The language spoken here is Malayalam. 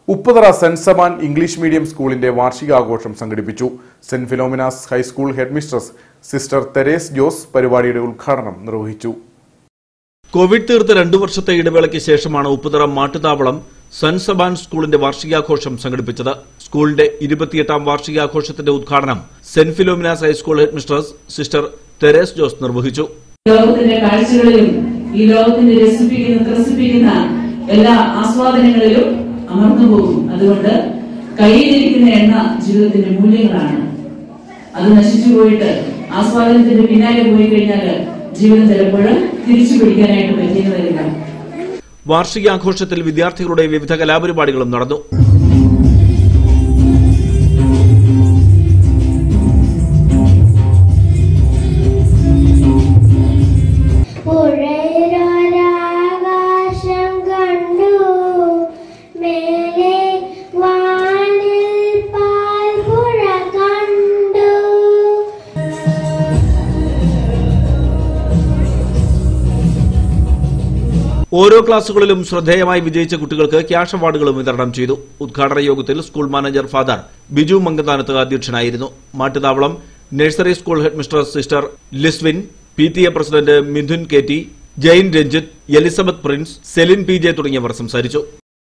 ഉപ്പുതറ സെന്റ് സമാൻ ഇംഗ്ലീഷ് മീഡിയം സ്കൂളിന്റെ വാർഷികാഘോഷം സംഘടിപ്പിച്ചു saint Philomena's high school headmistress sister Theres Jose പരിപാടിയുടെ ഉദ്ഘാടനം നിർവഹിച്ചു കോവിഡ് തീർത്ത രണ്ടു വർഷത്തെ ഇടവേളയ്ക്ക് ശേഷമാണ് ഉപ്പുതറ മാട്ടുതാവളം സെന്റ് സബാൻ സ്കൂളിന്റെ വാർഷികാഘോഷം സംഘടിപ്പിച്ചത് സ്കൂളിന്റെ ഇരുപത്തിയെട്ടാം വാർഷികാഘോഷത്തിന്റെ ഉദ്ഘാടനം saint Philomena's high school headmistress sister Theres Jose നിർവഹിച്ചു ലോകത്തിന്റെ കാഴ്ചകളിലും ഈ ലോകത്തിന്റെ രസിപ്പിക്കുന്ന ത്രസിപ്പിക്കുന്ന എല്ലാ ആസ്വാദനങ്ങളിലും അമർന്നു പോകും അതുകൊണ്ട് കയ്യിലിരിക്കുന്ന എണ്ണ ജീവിതത്തിന്റെ മൂല്യങ്ങളാണ് അത് നശിച്ചു പോയിട്ട് ആസ്വാദനത്തിന്റെ പിന്നാലെ പോയി കഴിഞ്ഞാൽ ജീവിതം ചിലപ്പോൾ തിരിച്ചു പിടിക്കാനായിട്ട് പറ്റിയെന്ന് വരില്ല വാർഷികാഘോഷത്തിൽ വിദ്യാർത്ഥികളുടെ വിവിധ കലാപരിപാടികളും നടന്നു പുഴയൊരാകാശം കണ്ടു മേലെ വാനിൽ പാൽപ്പുഴ കണ്ടു ഓരോ ക്ലാസുകളിലും ശ്രദ്ധേയമായി വിജയിച്ച കുട്ടികൾക്ക് ക്യാഷ് അവാർഡുകളും വിതരണം ചെയ്തു ഉദ്ഘാടന യോഗത്തിൽ school manager father Biju Mankathanath അധ്യക്ഷനായിരുന്നു Mattuthavalam nursery school headmistress sister Lisvin P T A president Mithun K T Jain Ranjith Elizabeth Prince Celine P J തുടങ്ങിയവർ സംസാരിച്ചു